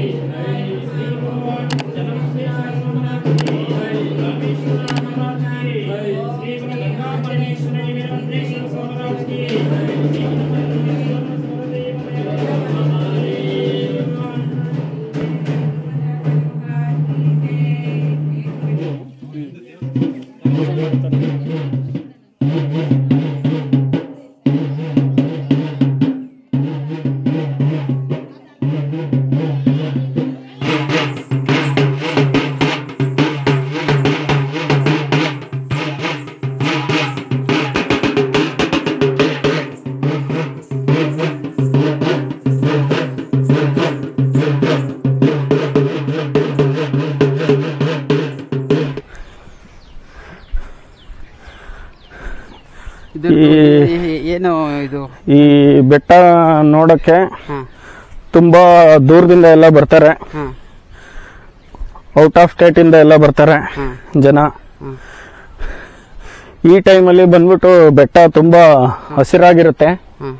ಇದು ಈ- ಈ- ಏನು ಇದು ಈ ಬೆಟ್ಟ ನೋಡಕ್ಕೆ ಹಾ ತುಂಬಾ ದೂರದಿಂದ ಎಲ್ಲ ಬರ್ತಾರೆ ಹಾ ಔಟ್ ಆಫ್ ಸ್ಟೇಟ್ ಇಂದ ಎಲ್ಲ ಬರ್ತಾರೆ ಹಾ ಜನ ಹ್ಮ್. ಈ ಟೈಮಲ್ಲಿ ಬಂದ್ಬಿಟ್ಟು ಬೆಟ್ಟ ತುಂಬಾ ಹಸಿರಾಗಿರುತ್ತೆ ಹ್ಮ್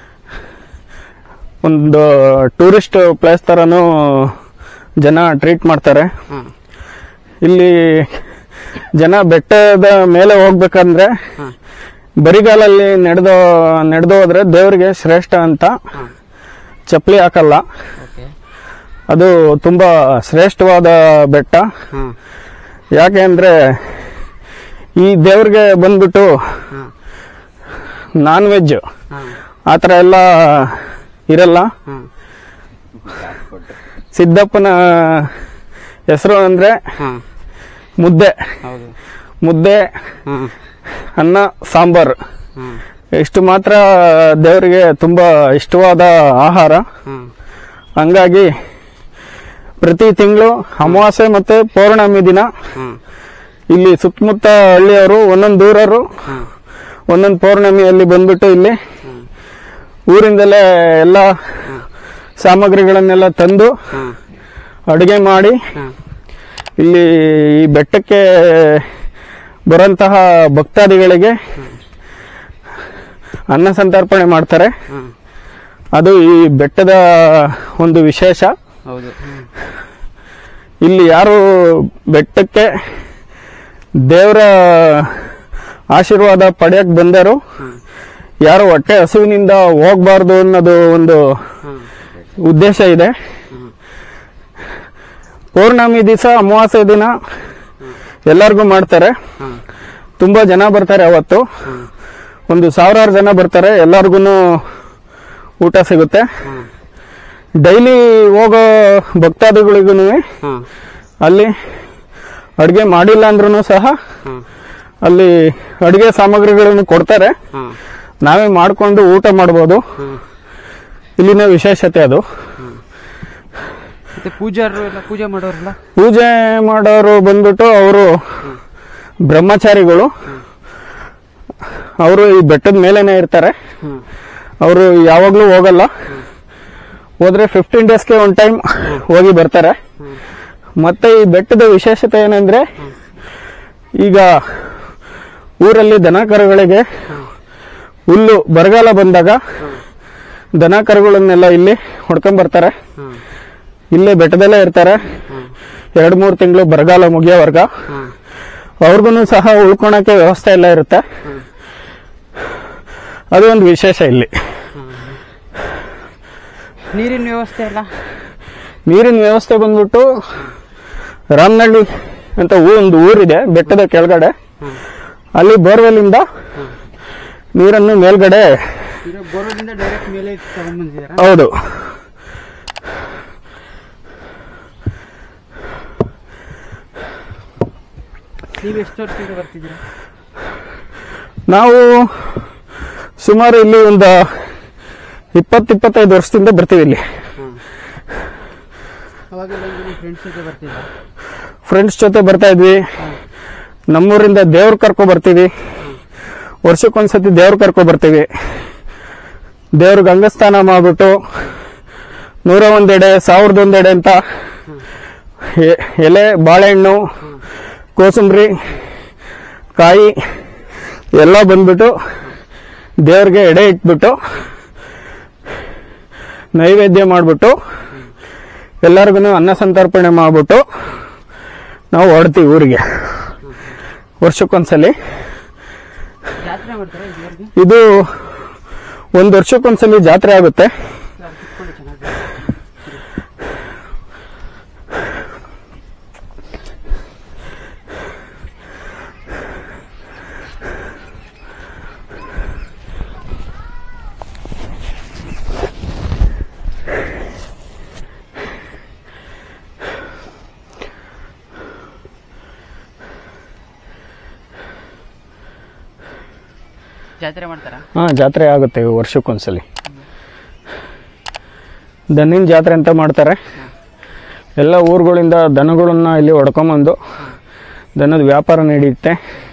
ಒಂದು ಟೂರಿಸ್ಟ್ ಪ್ಲೇಸ್ ತರನು ಜನ ಟ್ರೀಟ್ ಮಾಡ್ತಾರೆ ಹ್ಮ್ ಇಲ್ಲಿ ಜನ ಬೆಟ್ಟದ ಮೇಲೆ ಹೋಗ್ಬೇಕಂದ್ರೆ ಹ್ಮ್ ಬರಿಗಾಲಲ್ಲಿ ನಡೆದು ನಡೆದು ಹೋದ್ರೆ ದೇವರಿಗೆ ಶ್ರೇಷ್ಠ ಅಂತ ಹ್ಮ್ ಚಪ್ಪಲಿ ಹಾಕಲ್ಲ ಓಕೆ ಅದು ತುಂಬಾ ಶ್ರೇಷ್ಠವಾದ ಬೆಟ್ಟ ಹ್ಮ್ ಯಾಕೆ ಅಂದ್ರೆ ಈ ದೇವ್ರಿಗೆ ಬಂದ್ಬಿಟ್ಟು ಹ್ಮ್ ನಾನ್ ವೆಜ್ ಹ್ಮ್ ಆ ಥರ ಎಲ್ಲ ಇರಲ್ಲ ಹ್ಮ್ ಸಿದ್ದಪ್ಪನ ಹೆಸರು ಅಂದ್ರೆ ಹ್ಮ್ ಮುದ್ದೆ ಹೌದು ಮುದ್ದೆ ಹ್ಮ್ ಅನ್ನ ಸಾಂಬಾರ್ ಹ್ಮ್ ಇಷ್ಟು ಮಾತ್ರ ದೇವರಿಗೆ ತುಂಬಾ ಇಷ್ಟವಾದ ಆಹಾರ ಹ್ಮ್ ಹಂಗಾಗಿ ಪ್ರತಿ ತಿಂಗಳು ಅಮಾವಾಸ್ಯೆ ಮತ್ತೆ ಪೌರ್ಣಮಿ ದಿನ ಹ್ಮ್ ಇಲ್ಲಿ ಸುತ್ತಮುತ್ತ ಹಳ್ಳಿಯವರು ಒಂದೊಂದು ಊರವರು ಹ್ಮ್ ಒಂದೊಂದು ಪೌರ್ಣಮಿಯಲ್ಲಿ ಬಂದ್ಬಿಟ್ಟು ಇಲ್ಲಿ ಹ್ಮ್ ಊರಿಂದಲೇ ಎಲ್ಲ ಸಾಮಗ್ರಿಗಳನ್ನೆಲ್ಲ ತಂದು ಹ್ಮ್ ಅಡುಗೆ ಮಾಡಿ ಹ್ಮ್ ಇಲ್ಲಿ ಈ ಬೆಟ್ಟಕ್ಕೆ ಬರುವಂತಹ ಭಕ್ತಾದಿಗಳಿಗೆ ಅನ್ನ ಸಂತರ್ಪಣೆ ಮಾಡ್ತಾರೆ ಹ್ಮ್ ಅದು ಈ ಬೆಟ್ಟದ ಒಂದು ವಿಶೇಷ ಹೌದು ಹ್ಮ್ ಇಲ್ಲಿ ಯಾರು ಬೆಟ್ಟಕ್ಕೆ ದೇವರ ಆಶೀರ್ವಾದ ಪಡೆಯಕ್ ಬಂದರು ಹ್ಮ್ ಯಾರು ಹೊಟ್ಟೆ ಹಸುವಿನಿಂದ ಹೋಗ್ಬಾರ್ದು ಅನ್ನೋದು ಒಂದು ಹ್ಮ್ ಉದ್ದೇಶ ಇದೆ ಹ್ಮ್ ಪೌರ್ಣಮಿ ದಿವಸ ಅಮಾವಾಸ್ಯೆ ದಿನ ಎಲ್ಲರಿಗೂ ಮಾಡ್ತಾರೆ ಹ್ಮ್ ತುಂಬಾ ಜನ ಬರ್ತಾರೆ ಅವತ್ತು ಹ್ಮ್ ಒಂದು ಸಾವಿರಾರು ಜನ ಬರ್ತಾರೆ ಎಲ್ಲರಿಗೂ ಊಟ ಸಿಗುತ್ತೆ ಹ್ಮ್ ಡೈಲಿ ಹೋಗೋ ಭಕ್ತಾದಿಗಳಿಗೂ ಹ್ಮ್ ಅಲ್ಲಿ ಅಡುಗೆ ಮಾಡಿಲ್ಲ ಅಂದ್ರೂ ಸಹ ಹ್ಮ್ ಅಲ್ಲಿ ಅಡುಗೆ ಸಾಮಗ್ರಿಗಳನ್ನು ಕೊಡ್ತಾರೆ ಹ್ಮ್ ನಾವೇ ಮಾಡಿಕೊಂಡು ಊಟ ಮಾಡ್ಬೋದು ಹ್ಮ್ ಇಲ್ಲಿನ ವಿಶೇಷತೆ ಅದು ಮತ್ತೆ ಪೂಜಾರರು ಎಲ್ಲ ಪೂಜೆ ಮಾಡೋರಲ್ಲ ಪೂಜೆ ಮಾಡೋರು ಬಂದ್ಬಿಟ್ಟು ಅವರು ಬ್ರಹ್ಮಚಾರಿಗಳು ಅವರು ಈ ಬೆಟ್ಟದ ಮೇಲೇನೆ ಇರ್ತಾರೆ ಹ್ಮ್ ಅವರು ಯಾವಾಗಲೂ ಹೋಗಲ್ಲ ಹೋದ್ರೆ ಫಿಫ್ಟೀನ್ ಡೇಸ್ಗೆ ಒನ್ ಟೈಮ್ ಹೋಗಿ ಬರ್ತಾರೆ ಹ್ಮ್ ಮತ್ತೆ ಈ ಬೆಟ್ಟದ ವಿಶೇಷತೆ ಏನಂದ್ರೆ ಈಗ ಊರಲ್ಲಿ ದನ ಕರುಗಳಿಗೆ ಹುಲ್ಲು ಬರಗಾಲ ಬಂದಾಗ ದನ ಕರುಗಳನ್ನೆಲ್ಲ ಇಲ್ಲಿ ಹೊಡ್ಕೊಂಡ್ ಬರ್ತಾರೆ ಹ್ಮ್ ಇಲ್ಲೇ ಬೆಟ್ಟದಲ್ಲೇ ಇರ್ತಾರೆ ಹ್ಮ್ ಎರಡು ಮೂರು ತಿಂಗಳು ಬರಗಾಲ ಮುಗಿಯೋವರ್ಗ ಹ್ಮ್ ಅವ್ರಿಗೂ ಸಹ ಉಳ್ಕೊಳಕ್ಕೆ ವ್ಯವಸ್ಥೆ ಎಲ್ಲ ಇರುತ್ತೆ ಹ್ಮ್ ಅದು ಒಂದು ವಿಶೇಷ ಇಲ್ಲಿ ನೀರಿನ ವ್ಯವಸ್ಥೆ ಎಲ್ಲ ನೀರಿನ ವ್ಯವಸ್ಥೆ ಬಂದ್ಬಿಟ್ಟು ರಾಮನಹಳ್ಳಿ ಅಂತ ಊ- ಒಂದು ಊರಿದೆ ಬೆಟ್ಟದ ಕೆಳಗಡೆ ಹ್ಮ್ ಅಲ್ಲಿ ಬೋರ್ವೆಲ್ ಇಂದ ನೀರನ್ನು ಮೇಲ್ಗಡೆ ಈಗ ಬೋರ್ವೆಲಿಂದ ಡೈರೆಕ್ಟ್ ಮೇಲೆ ತಗೊಂಡ್ಬಂದಿದ್ದೀರಾ ಹೌದು ನೀವು ಎಷ್ಟು ವರ್ಷದಿಂದ ಬರ್ತಿದ್ದೀರಾ ನಾವು ಸುಮಾರು ಇಲ್ಲಿ ಒಂದು ಇಪ್ಪತ್ತು ಇಪ್ಪತ್ತೈದು ವರ್ಷದಿಂದ ಬರ್ತೀವಿ ಇಲ್ಲಿ ಹ್ಮ್ ಅವಾಗೆಲ್ಲ ನಿಮ್ಮ ಫ್ರೆಂಡ್ಸ್ ಜೊತೆ ಬರ್ತಿದ್ರಾ ಫ್ರೆಂಡ್ಸ್ ಜೊತೆ ಬರ್ತಾ ಇದ್ವಿ ನಮ್ಮೂರಿಂದ ದೇವ್ರ ಕರ್ಕೊ ಬರ್ತೀವಿ ವರ್ಷಕ್ಕೊಂದ್ಸತಿ ದೇವ್ರ ಕರ್ಕೊ ಬರ್ತೀವಿ ದೇವ್ರಿಗೆ ಅಂಗಸ್ಥಾನ ಮಾಡ್ಬಿಟ್ಟು ನೂರ ಒಂದೆಡೆ ಸಾವಿರದ ಒಂದೆಡೆ ಅಂತ ಎ- ಎಲೆ ಬಾಳೆಹಣ್ಣು ಕೋಸಂಬರಿ ಕಾಯಿ ಎಲ್ಲ ಬಂದ್ಬಿಟ್ಟು ದೇವ್ರಿಗೆ ಎಡೆ ಇಟ್ಬಿಟ್ಟು ನೈವೇದ್ಯ ಮಾಡಿಬಿಟ್ಟು ಎಲ್ಲರಿಗೂ ಅನ್ನ ಸಂತರ್ಪಣೆ ಮಾಡ್ಬಿಟ್ಟು ನಾವು ಹೊಡ್ತೀವಿ ಊರಿಗೆ ವರ್ಷಕ್ಕೊಂದ್ಸಲಿ ಜಾತ್ರೆ ಮಾಡ್ತಾರೆ ಇದುವರೆಗೆ ಇದು ಒಂದು ವರ್ಷಕ್ಕೊಂದ್ಸಲಿ ಜಾತ್ರೆ ಆಗುತ್ತೆ ಕಿತ್ಕೊಂಡು ಚೆನ್ನಾಗಿ ಜಾತ್ರೆ ಮಾಡ್ತಾರ ಹಾ ಜಾತ್ರೆ ಆಗುತ್ತೆ ವರ್ಷಕ್ಕೊಂದ್ಸಲಿ ದನಿನ ಜಾತ್ರೆ ಅಂತ ಮಾಡ್ತಾರೆ ಎಲ್ಲ ಊರುಗಳಿಂದ ದನಗಳನ್ನ ಇಲ್ಲಿ ಹೊಡ್ಕೊಂಬಂದು ದನದ ವ್ಯಾಪಾರ ನಡೆಯುತ್ತೆ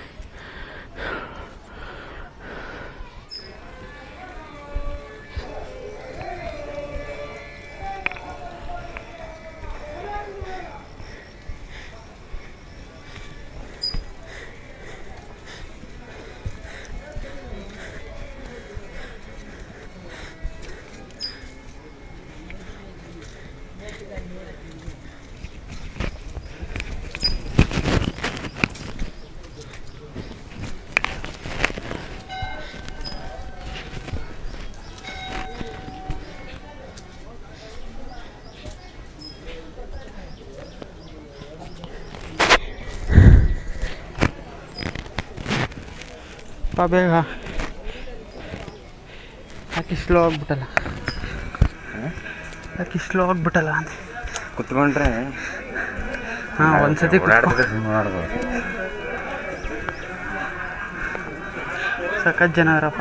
ಪಾ ಬೇಗ ಯಾಕೆ ಸ್ಲೋ ಆಗ್ಬಿಟ್ಟಲ್ಲ ಯಾಕೆ ಸ್ಲೋ ಆಗ್ಬಿಟ್ಟಲ್ಲ ಅಂತ ಕುತ್ಕೊಂಡ್ರೆ ಹಾಂ ಒಂದ್ಸತಿ ಓಡಾಡ್ತಿದ್ರೆ ಮಾಡ್ಬೋದು ಸಖತ್ ಜನ ಅವರಪ್ಪ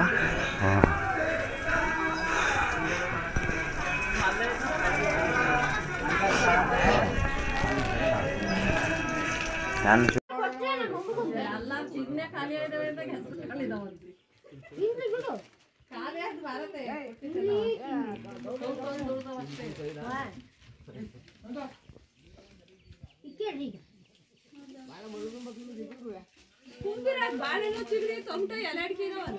ನಾನು ಬಾಳೆನೋ ಚಿಗಡಿ ತೊಮಟ ಎಲೆ ಅಡಿಕೆ ಇದಾವಲ್ಲ